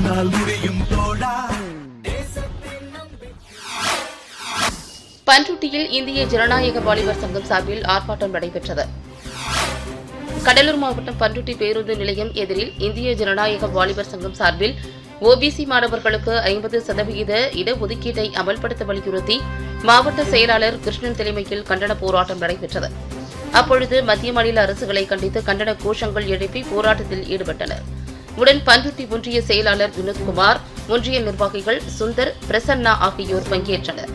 உன்னால் முடியும் தோழா பன்ருட்டியில் இந்திய ஜனநாயக வாலிபர் சங்கம் சார்பில் ஆர்ப்பாட்டம் நடைபெற்றது கடலூர் மாவட்டம் பன்ருட்டி பேருந்து நிலையம் எதிரில் இந்திய ஜனநாயக வாலிபர் சங்கம் சார்பில் ஓபிசி மாணவர்களுக்கு ஐம்பது சதவிகித இடஒதுக்கீட்டை அமல்படுத்த வலியுறுத்தி மாவட்ட செயலாளர் கிருஷ்ணன் தலைமையில் கண்டன போராட்டம் நடைபெற்றது அப்பொழுது மத்திய மாநில அரசுகளை கண்டித்து கண்டன கோஷங்கள் எழுப்பி போராட்டத்தில் ஈடுபட்டனர் உடன் பன்ருட்டி ஒன்றிய செயலாளர் வினோத்குமார் ஒன்றிய நிர்வாகிகள் சுந்தர் பிரசன்னா ஆகியோர் பங்கேற்றனர்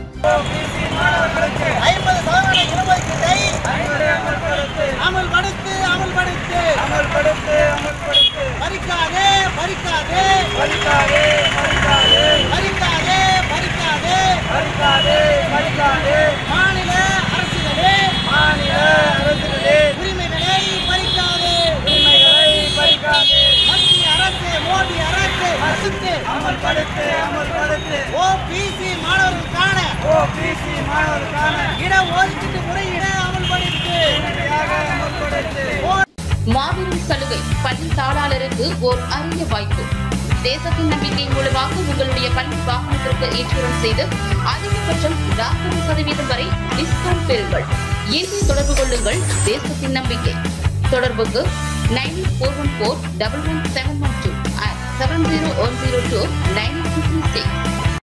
ஐம்பது சதவீத இடஒதுக்கீட்டை அமல்படுத்து அமல்படுத்து அமல்படுத்து அமல்படுத்து பறிக்காதே பறிக்காதே பறிக்காதே பறிக்காதே பறிக்காதே பறிக்காதே பறிக்காதே பறிக்காதே மாநில அரசுகளே மாநில அரசுகளே உரிமைகளை பறிக்காதே உரிமைகளை பறிக்காதே மத்திய அரசு மோடி அரசு அரசு அமல்படுத்து அமல்படுத்து ஓபிசி மாணவர்களுக்கான ஓபிசி மாணவர்களுக்கான இட ஒதுக்கீட்டு முறையிட அமல்படுத்து அமல்படுத்து மாபெரும் சலுகை பள்ளி தாளாளருக்கு ஓர் அரிய வாய்ப்பு தேசத்தின் நம்பிக்கை மூலமாக உங்களுடைய பள்ளி வாகனத்திற்கு இன்சூரன்ஸ் செய்து அதிகபட்சம் நாற்பது சதவீதம் வரை டிஸ்கவுண்ட் பெறுங்கள் இன்று தொடர்பு கொள்ளுங்கள் தேசத்தின் நம்பிக்கை தொடர்புக்கு nine four one four double one seven one two seven zero one zero two nine six